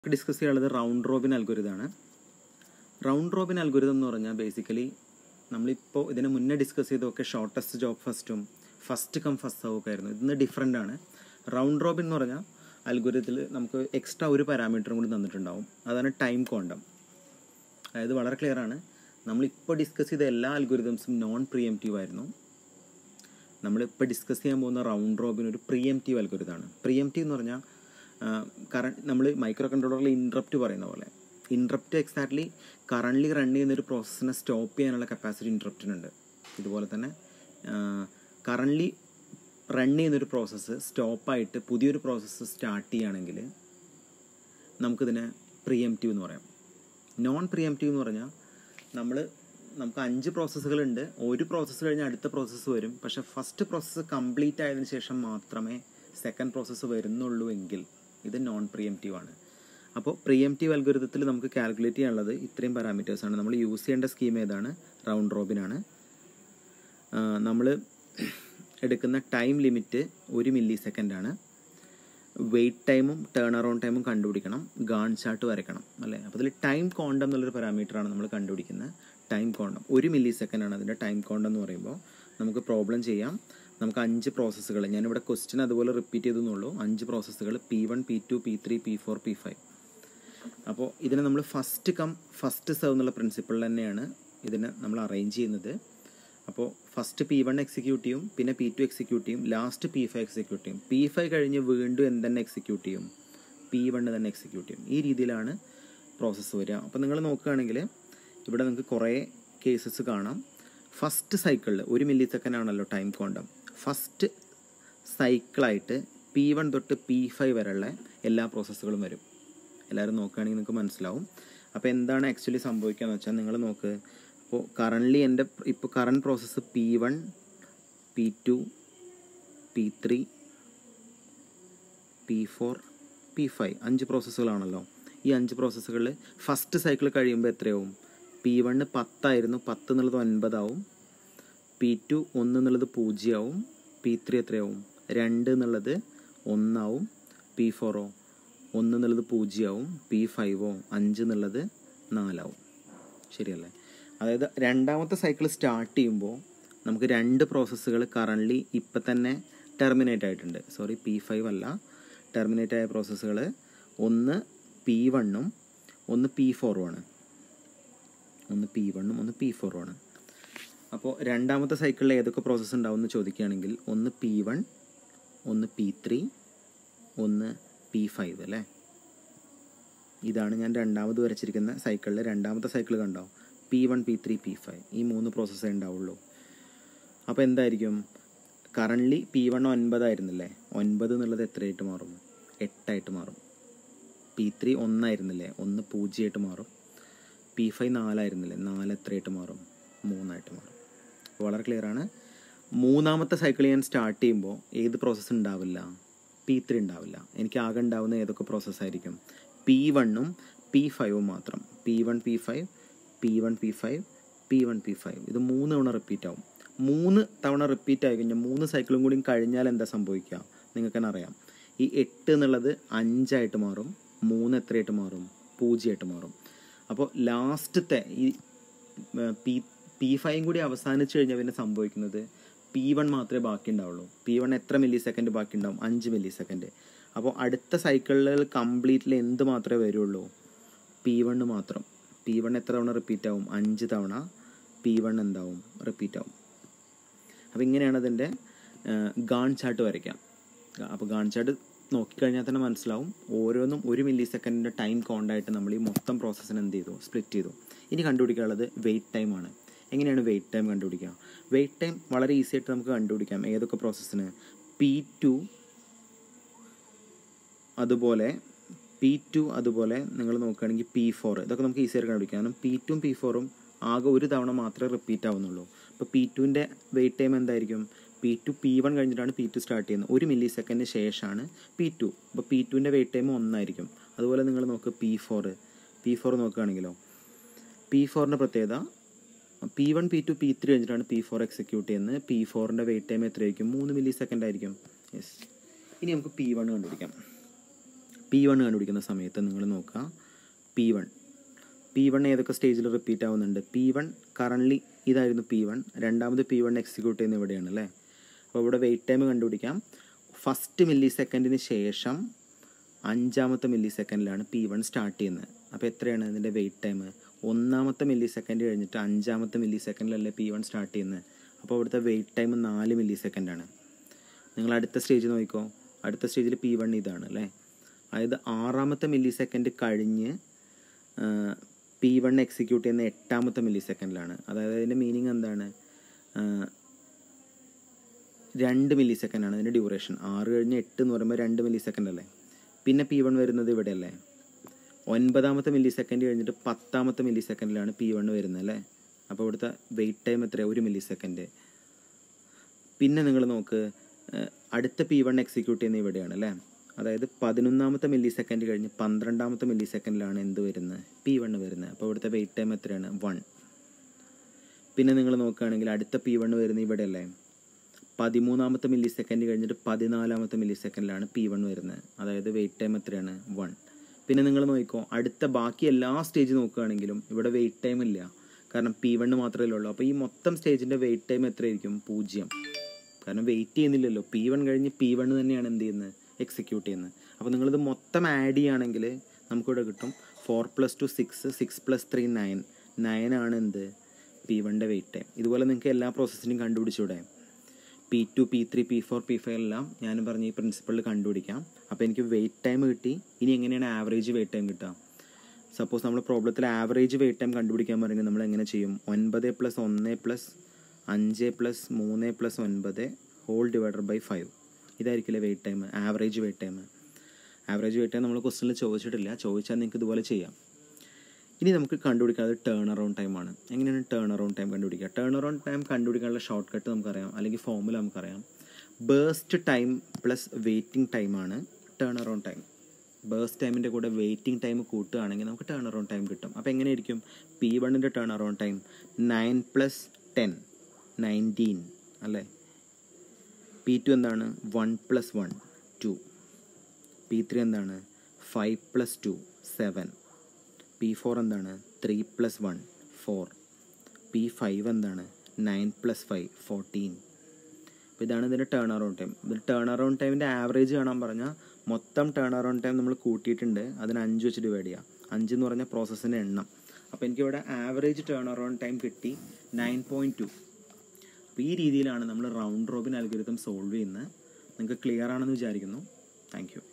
discuss ചെയ്യാനുള്ളത് round robin അൽഗുരിതാണ് round robin algorithm എന്ന് പറഞ്ഞാൽ ബേസിക്കലി നമ്മളിപ്പോൾ ഇതിന് മുന്നേ ഡിസ്കസ് ചെയ്തൊക്കെ ഷോർട്ടസ്റ്റ് ജോബ് ഫസ്റ്റും ഫസ്റ്റ് കം ഫസ്റ്റ് സർവ് ഒക്കെ ആയിരുന്നു ഇതിന് ഡിഫറെൻ്റ് ആണ് റൗണ്ട് റോബിൻ എന്ന് പറഞ്ഞാൽ അൽഗുരിതത്തിൽ നമുക്ക് എക്സ്ട്രാ ഒരു പാരാമീറ്ററും കൂടി തന്നിട്ടുണ്ടാവും അതാണ് ടൈം ക്വാണ്ടം അതായത് വളരെ ക്ലിയർ ആണ് നമ്മളിപ്പോൾ ഡിസ്കസ് ചെയ്ത എല്ലാ അൽഗുരിതംസും നോൺ പ്രിയംറ്റീവ് ആയിരുന്നു നമ്മളിപ്പോൾ ഡിസ്കസ് ചെയ്യാൻ പോകുന്ന റൗണ്ട് റോബിൻ ഒരു പ്രിയംറ്റീവ് അൽഗുരിതമാണ് പ്രിയംറ്റീവ് എന്ന് പറഞ്ഞാൽ കറണ്ട് നമ്മൾ മൈക്രോ കൺട്രോളറിൽ ഇൻട്രപ്റ്റ് പറയുന്ന പോലെ ഇൻട്രപ്റ്റ് എക്സാക്ട്ലി കറണ്ട്ലി റൺ ചെയ്യുന്ന ഒരു പ്രോസസ്സിനെ സ്റ്റോപ്പ് ചെയ്യാനുള്ള കപ്പാസിറ്റി ഇൻട്രപ്റ്റിനുണ്ട് ഇതുപോലെ തന്നെ കറണ്ട്ലി റൺ ചെയ്യുന്നൊരു പ്രോസസ്സ് സ്റ്റോപ്പായിട്ട് പുതിയൊരു പ്രോസസ്സ് സ്റ്റാർട്ട് ചെയ്യുകയാണെങ്കിൽ നമുക്കിതിനെ പ്രിയംറ്റീവ് എന്ന് പറയാം നോൺ പ്രിയംറ്റീവ് എന്ന് പറഞ്ഞാൽ നമ്മൾ നമുക്ക് അഞ്ച് പ്രോസസ്സുകളുണ്ട് ഒരു പ്രോസസ്സ് കഴിഞ്ഞ് അടുത്ത പ്രോസസ്സ് വരും പക്ഷേ ഫസ്റ്റ് പ്രോസസ്സ് കംപ്ലീറ്റ് ആയതിനു ശേഷം മാത്രമേ സെക്കൻഡ് പ്രോസസ്സ് വരുന്നുള്ളൂ എങ്കിൽ ഇത് നോൺ പ്രിയംറ്റീവ് ആണ് അപ്പോൾ പ്രിയംറ്റീവ് അൽഗുരിതത്തിൽ നമുക്ക് കാൽക്കുലേറ്റ് ചെയ്യാനുള്ളത് ഇത്രയും പാരാമീറ്റേഴ്സ് ആണ് നമ്മൾ യൂസ് ചെയ്യേണ്ട സ്കീം ഏതാണ് റൗണ്ട് റോബിനാണ് നമ്മൾ എടുക്കുന്ന ടൈം ലിമിറ്റ് ഒരു മില്ലി സെക്കൻഡ് ആണ് വെയിറ്റ് ടൈമും ടേൺ അറൗണ്ട് ടൈമും കണ്ടുപിടിക്കണം ഗാൺ ചാർട്ട് വരയ്ക്കണം അല്ലേ അപ്പോൾ അതിൽ ടൈം കോണ്ടം എന്നുള്ളൊരു പാരാമീറ്ററാണ് നമ്മൾ കണ്ടുപിടിക്കുന്നത് ടൈം കോണ്ടം ഒരു മില്ലി സെക്കൻഡ് ആണ് അതിൻ്റെ ടൈം കോണ്ടം എന്ന് പറയുമ്പോൾ നമുക്ക് പ്രോബ്ലം ചെയ്യാം നമുക്ക് അഞ്ച് പ്രോസസ്സുകൾ ഞാനിവിടെ ക്വസ്റ്റ്യൻ അതുപോലെ റിപ്പീറ്റ് ചെയ്തെന്നുള്ളൂ അഞ്ച് പ്രോസസ്സുകൾ P one P two P three P four P five അപ്പോൾ ഇതിനെ നമ്മൾ ഫസ്റ്റ് കം ഫസ്റ്റ് സെർവ് എന്നുള്ള പ്രിൻസിപ്പിൾ തന്നെയാണ് ഇതിനെ നമ്മൾ അറേഞ്ച് ചെയ്യുന്നത് അപ്പോൾ ഫസ്റ്റ് പി വൺ എക്സിക്യൂട്ട് ചെയ്യും പിന്നെ പി ടു എക്സിക്യൂട്ട് ചെയ്യും ലാസ്റ്റ് പി ഫൈവ് എക്സിക്യൂട്ട് ചെയ്യും പി ഫൈവ് കഴിഞ്ഞ് വീണ്ടും എന്തെന്നെ എക്സിക്യൂട്ട് ചെയ്യും പി വണ്ണ് തന്നെ എക്സിക്യൂട്ട് ചെയ്യും ഈ രീതിയിലാണ് പ്രോസസ്സ് വരിക അപ്പോൾ നിങ്ങൾ നോക്കുകയാണെങ്കിൽ ഇവിടെ നിങ്ങൾക്ക് കുറേ കേസസ് കാണാം ഫസ്റ്റ് സൈക്കിളിൽ ഒരു മില്ലി സെക്കൻഡ് ആണല്ലോ ടൈം കോണ്ടം ഫസ്റ്റ് സൈക്കിളായിട്ട് പി വൺ തൊട്ട് പി ഫൈവ് വരെയുള്ള എല്ലാ പ്രോസസ്സുകളും വരും എല്ലാവരും നോക്കുകയാണെങ്കിൽ നിങ്ങൾക്ക് മനസ്സിലാവും അപ്പോൾ എന്താണ് ആക്ച്വലി സംഭവിക്കുക എന്ന് വെച്ചാൽ നിങ്ങൾ നോക്ക് അപ്പോൾ കറൻ്റ്ലി എൻ്റെ ഇപ്പോൾ current process P one P two P three P four P five അഞ്ച് പ്രോസസ്സുകളാണല്ലോ ഈ അഞ്ച് പ്രോസസ്സുകളിൽ ഫസ്റ്റ് സൈക്കിൾ കഴിയുമ്പോൾ എത്രയാവും പി വണ്ണ് പത്തായിരുന്നു പത്ത് എന്നുള്ളത് ഒൻപതാവും പി ടു ഒന്ന് എന്നുള്ളത് പൂജ്യമാവും പി ത്രീ എത്രയാവും രണ്ട് എന്നുള്ളത് ഒന്നാവും പി ഫോറോ ഒന്ന് എന്നുള്ളത് പൂജ്യമാവും പി ഫൈവോ അഞ്ച് എന്നുള്ളത് നാലാവും ശരിയല്ലേ അതായത് രണ്ടാമത്തെ സൈക്കിൾ സ്റ്റാർട്ട് ചെയ്യുമ്പോൾ നമുക്ക് രണ്ട് പ്രോസസ്സുകൾ കറണ്ട്ലി ഇപ്പം തന്നെ ടെർമിനേറ്റ് ആയിട്ടുണ്ട് സോറി പി ഫൈവ് അല്ല ടെർമിനേറ്റ് ആയ പ്രോസസ്സുകൾ ഒന്ന് പി വണ്ണും ഒന്ന് പി ഫോറും ആണ് ഒന്ന് പി വണ്ണും ഒന്ന് പി ഫോറും ആണ് അപ്പോൾ രണ്ടാമത്തെ സൈക്കിളിൽ ഏതൊക്കെ പ്രോസസ്സ് ഉണ്ടാവും എന്ന് ചോദിക്കുകയാണെങ്കിൽ ഒന്ന് പി വൺ ഒന്ന് പി ത്രീ ഒന്ന് പി ഫൈവ് അല്ലേ ഇതാണ് ഞാൻ രണ്ടാമത് വരച്ചിരിക്കുന്ന സൈക്കിളിൽ രണ്ടാമത്തെ സൈക്കിൾ കണ്ടോ P one P three P five ഈ മൂന്ന് പ്രോസസ്സേ ഉണ്ടാവുള്ളൂ അപ്പോൾ എന്തായിരിക്കും കറണ്ട്ലി പി വൺ ഒൻപതായിരുന്നില്ലേ ഒൻപത് എന്നുള്ളത് എത്രയായിട്ട് മാറും എട്ടായിട്ട് മാറും പി ത്രീ ഒന്നായിരുന്നില്ലേ ഒന്ന് പൂജ്യമായിട്ട് മാറും പി ഫൈവ് നാലായിരുന്നില്ലേ നാല് എത്രയായിട്ട് മാറും മൂന്നായിട്ട് മാറും വളരെ ക്ലിയർ ആണ് മൂന്നാമത്തെ സൈക്കിൾ ഞാൻ സ്റ്റാർട്ട് ചെയ്യുമ്പോൾ ഏത് പ്രോസസ്സ് ഉണ്ടാവില്ല പി ത്രീ ഉണ്ടാവില്ല എനിക്ക് ആകെ ഉണ്ടാവുന്ന ഏതൊക്കെ പ്രോസസ്സായിരിക്കും പി വണ്ണും പി ഫൈവും മാത്രം P one P five P one P five P one P five ഇത് മൂന്ന് തവണ റിപ്പീറ്റ് ആവും മൂന്ന് തവണ റിപ്പീറ്റ് ആയി കഴിഞ്ഞാൽ മൂന്ന് സൈക്കിളും കൂടി കഴിഞ്ഞാൽ എന്താ സംഭവിക്കുക നിങ്ങൾക്ക് തന്നെ അറിയാം ഈ എട്ട് എന്നുള്ളത് അഞ്ചായിട്ട് മാറും മൂന്ന് എത്രയായിട്ട് മാറും പൂജ്യമായിട്ട് മാറും അപ്പോൾ ലാസ്റ്റത്തെ ഈ പി പി ഫൈവും കൂടി അവസാനിച്ച് കഴിഞ്ഞാൽ പിന്നെ സംഭവിക്കുന്നത് പി വൺ മാത്രമേ ബാക്കി ഉണ്ടാവുള്ളൂ പി വൺ എത്ര മില്ലി സെക്കൻഡ് ബാക്കി ഉണ്ടാവും അഞ്ച് മില്ലി സെക്കൻഡ് അപ്പോൾ അടുത്ത സൈക്കിളുകൾ കംപ്ലീറ്റ്ലി എന്ത് മാത്രമേ വരുള്ളൂ പി വണ്ണ് മാത്രം പി വൺ എത്ര തവണ റിപ്പീറ്റ് ആവും അഞ്ച് തവണ പി വൺ എന്താവും റിപ്പീറ്റ് ആവും അപ്പോൾ ഇങ്ങനെയാണ് അതിൻ്റെ ഗാൺ ചാർട്ട് വരയ്ക്കാം അപ്പോൾ ഗാൺ ചാർട്ട് നോക്കിക്കഴിഞ്ഞാൽ തന്നെ മനസ്സിലാവും ഓരോന്നും ഒരു മില്ലി സെക്കൻഡിൻ്റെ ടൈം കോണ്ടായിട്ട് നമ്മൾ ഈ മൊത്തം പ്രോസസ്സിന് എന്ത് ചെയ്തു സ്പ്ലിറ്റ് ചെയ്തു ഇനി കണ്ടുപിടിക്കാനുള്ളത് വെയിറ്റ് ടൈമാണ് എങ്ങനെയാണ് വെയിറ്റ് ടൈം കണ്ടുപിടിക്കുക വെയിറ്റ് ടൈം വളരെ ഈസി ആയിട്ട് നമുക്ക് കണ്ടുപിടിക്കാം ഏതൊക്കെ പ്രോസസ്സിന് പി ടു അതുപോലെ പി ടു അതുപോലെ നിങ്ങൾ നോക്കുകയാണെങ്കിൽ പി ഫോർ ഇതൊക്കെ നമുക്ക് ഈസി ആയിട്ട് കണ്ടുപിടിക്കാം കാരണം പി ടും പി ഫോറും ആകെ ഒരു തവണ മാത്രമേ റിപ്പീറ്റ് ആവുന്നുള്ളൂ അപ്പോൾ പി ടുവിൻ്റെ വെയിറ്റ് ടൈം എന്തായിരിക്കും പി ടു പി വൺ കഴിഞ്ഞിട്ടാണ് പി ടു സ്റ്റാർട്ട് ചെയ്യുന്നത് ഒരു മില്ലി സെക്കൻഡിന് ശേഷമാണ് പി ടു അപ്പോൾ പി ടുവിൻ്റെ വെയിറ്റ് ടൈം ഒന്നായിരിക്കും അതുപോലെ നിങ്ങൾ നോക്ക് പി ഫോർ പി ഫോർ നോക്കുകയാണെങ്കിലോ പി ഫോറിൻ്റെ പ്രത്യേകത P one P two P three കഴിഞ്ഞിട്ടാണ് പി ഫോർ എക്സിക്യൂട്ട് ചെയ്യുന്നത് പി ഫോറിൻ്റെ വെയിറ്റ് ടൈം എത്രയായിരിക്കും മൂന്ന് മില്ലി സെക്കൻഡ് ആയിരിക്കും യെസ് ഇനി നമുക്ക് പി വൺ കണ്ടുപിടിക്കാം പി വൺ കണ്ടുപിടിക്കുന്ന സമയത്ത് നിങ്ങൾ നോക്കുക പി വൺ പി വൺ ഏതൊക്കെ സ്റ്റേജിൽ റിപ്പീറ്റ് ആവുന്നുണ്ട് പി വൺ കറണ്ട്ലി ഇതായിരുന്നു പി വൺ രണ്ടാമത് പി വൺ എക്സിക്യൂട്ട് ചെയ്യുന്ന ഇവിടെയാണ് അല്ലേ അപ്പോൾ ഇവിടെ വെയിറ്റ് ടൈം കണ്ടുപിടിക്കാം ഫസ്റ്റ് മില്ലി സെക്കൻഡിന് ശേഷം അഞ്ചാമത്തെ മില്ലി സെക്കൻഡിലാണ് പി വൺ സ്റ്റാർട്ട് ചെയ്യുന്നത് അപ്പോൾ എത്രയാണ് ഇതിൻ്റെ വെയിറ്റ് ടൈം ഒന്നാമത്തെ മില്ലി സെക്കൻഡ് കഴിഞ്ഞിട്ട് അഞ്ചാമത്തെ മില്ലി സെക്കൻഡിലല്ലേ പി വൺ സ്റ്റാർട്ട് ചെയ്യുന്നത് അപ്പോൾ ഇവിടുത്തെ വെയിറ്റ് ടൈം നാല് മില്ലി സെക്കൻഡാണ് നിങ്ങൾ അടുത്ത സ്റ്റേജ് നോക്കിക്കോ അടുത്ത സ്റ്റേജിൽ പി വൺ ഇതാണ് അല്ലേ അതായത് ആറാമത്തെ മില്ലി സെക്കൻഡ് കഴിഞ്ഞ് പി വൺ എക്സിക്യൂട്ട് ചെയ്യുന്ന എട്ടാമത്തെ മില്ലി സെക്കൻഡിലാണ് അതായത് അതിൻ്റെ മീനിങ് എന്താണ് ആ, രണ്ട് മില്ലി സെക്കൻഡാണ് അതിൻ്റെ ഡ്യൂറേഷൻ ആറ് കഴിഞ്ഞ് എട്ട് എന്ന് പറയുമ്പോൾ രണ്ട് മില്ലി സെക്കൻഡ് അല്ലേ പിന്നെ പി വൺ വരുന്നത് ഇവിടെ അല്ലേ ഒൻപതാമത്തെ മില്ലി സെക്കൻഡ് കഴിഞ്ഞിട്ട് പത്താമത്തെ മില്ലി സെക്കൻഡിലാണ് പി വൺ വരുന്നത് അല്ലേ അപ്പോൾ ഇവിടുത്തെ വെയിറ്റ് ടൈം എത്രയാണ് ഒരു മില്ലി സെക്കൻഡ് പിന്നെ നിങ്ങൾ നോക്ക് ഏഹ്, അടുത്ത പി വൺ എക്സിക്യൂട്ട് ചെയ്യുന്ന ഇവിടെയാണ് അല്ലേ അതായത് പതിനൊന്നാമത്തെ മില്ലി സെക്കൻഡ് കഴിഞ്ഞ് പന്ത്രണ്ടാമത്തെ മില്ലി സെക്കൻഡിലാണ് എന്ത് വരുന്നത് പി വൺ വരുന്നത് അപ്പോൾ ഇവിടുത്തെ വെയിറ്റ് ടൈം എത്രയാണ് വൺ പിന്നെ നിങ്ങൾ നോക്കുകയാണെങ്കിൽ അടുത്ത പി വൺ വരുന്നത് ഇവിടെ അല്ലേ പതിമൂന്നാമത്തെ മില്ലി സെക്കൻഡ് കഴിഞ്ഞിട്ട് പതിനാലാമത്തെ മില്ലി സെക്കൻഡിലാണ് പി വൺ വരുന്നത് അതായത് വെയിറ്റ് ടൈം എത്രയാണ് വൺ പിന്നെ നിങ്ങൾ നോക്കിക്കോ അടുത്ത ബാക്കി എല്ലാ സ്റ്റേജ് നോക്കുകയാണെങ്കിലും ഇവിടെ വെയിറ്റ് ടൈം ഇല്ല കാരണം പി വണ്ണ് മാത്രമേ ഉള്ളൂ അപ്പോൾ ഈ മൊത്തം സ്റ്റേജിൻ്റെ വെയിറ്റ് ടൈം എത്രയായിരിക്കും പൂജ്യം കാരണം വെയിറ്റ് ചെയ്യുന്നില്ലല്ലോ പി വൺ കഴിഞ്ഞ് പി വൺ തന്നെയാണ് എന്ത് ചെയ്യുന്നത് എക്സിക്യൂട്ട് ചെയ്യുന്നത് അപ്പോൾ നിങ്ങളിത് മൊത്തം ആഡ് ചെയ്യുകയാണെങ്കിൽ നമുക്കിവിടെ കിട്ടും four plus two six six plus three nine nine ആണ് എന്ത് പി വണ്ണിൻ്റെ വെയിറ്റ് ടൈം ഇതുപോലെ നിങ്ങൾക്ക് എല്ലാ പ്രോസസ്സിനും കണ്ടുപിടിച്ചൂടെ P two P three P four P five എല്ലാം ഞാൻ പറഞ്ഞ ഈ പ്രിൻസിപ്പളിൽ കണ്ടുപിടിക്കാം അപ്പോൾ എനിക്ക് വെയിറ്റ് ടൈം കിട്ടി ഇനി എങ്ങനെയാണ് ആവറേജ് വെയിറ്റ് ടൈം കിട്ടുക സപ്പോസ് നമ്മൾ പ്രോബ്ലത്തിൽ ആവറേജ് വെയിറ്റ് ടൈം കണ്ടുപിടിക്കാൻ പറയുന്നത് നമ്മൾ എങ്ങനെ ചെയ്യും ഒൻപത് പ്ലസ് ഒന്ന് പ്ലസ് അഞ്ച് പ്ലസ് മൂന്ന് പ്ലസ് ഒൻപത് ഹോൾ ഡിവൈഡർ ബൈ ഫൈവ് ഇതായിരിക്കില്ലേ wait time average wait time average wait time നമ്മൾ ക്വസ്റ്റനിൽ ചോദിച്ചിട്ടില്ല ചോദിച്ചാൽ നിങ്ങൾക്ക് ഇതുപോലെ ചെയ്യാം ഇനി നമുക്ക് കണ്ടുപിടിക്കാതെ ടേൺ അറൗണ്ട് ടൈം ആണ് എങ്ങനെയാണ് ടേൺ അറൗണ്ട് ടൈം കണ്ടുപിടിക്കുക ടേൺ അറൗണ്ട് ടൈം കണ്ടുപിടിക്കാനുള്ള ഷോർട്ട് കട്ട് നമുക്കറിയാം അല്ലെങ്കിൽ ഫോമുല നമുക്കറിയാം ബേസ്റ്റ് ടൈം പ്ലസ് വെയിറ്റിംഗ് ടൈമാണ് ടേൺ അറൗണ്ട് ടൈം ബേസ്റ്റ് ടൈമിൻ്റെ കൂടെ വെയിറ്റിംഗ് ടൈം കൂട്ടുകയാണെങ്കിൽ നമുക്ക് ടേൺ അറൗണ്ട് ടൈം കിട്ടും അപ്പോൾ എങ്ങനെയായിരിക്കും പി വണ്ണിൻ്റെ turnaround time nine plus ten nineteen അല്ലേ പി ടു എന്താണ് one plus one two P three എന്താണ് five plus two seven P four എന്താണ് three plus one four P five എന്താണ് nine plus five fourteen അപ്പോൾ ഇതാണ് ഇതിൻ്റെ turnaround time ഇതിൽ turnaround ടൈമിൻ്റെ ആവറേജ് കാണാൻ പറഞ്ഞാൽ മൊത്തം ടേൺ അറൗണ്ട് ടൈം നമ്മൾ കൂട്ടിയിട്ടുണ്ട് അതിന് അഞ്ച് വെച്ച് ഡിവൈഡ് ചെയ്യാം അഞ്ച് എന്ന് പറഞ്ഞാൽ പ്രോസസ്സിൻ്റെ എണ്ണം അപ്പോൾ എനിക്കിവിടെ ആവറേജ് ടേൺ അറൗണ്ട് ടൈം കിട്ടി നയൻ പോയിൻറ്റ് ടു അപ്പോൾ ഈ രീതിയിലാണ് നമ്മൾ റൗണ്ട് റോബിൻ അൽഗോരിതം സോൾവ് ചെയ്യുന്നത് നിങ്ങൾക്ക് ക്ലിയർ ആണെന്ന് വിചാരിക്കുന്നു താങ്ക് യു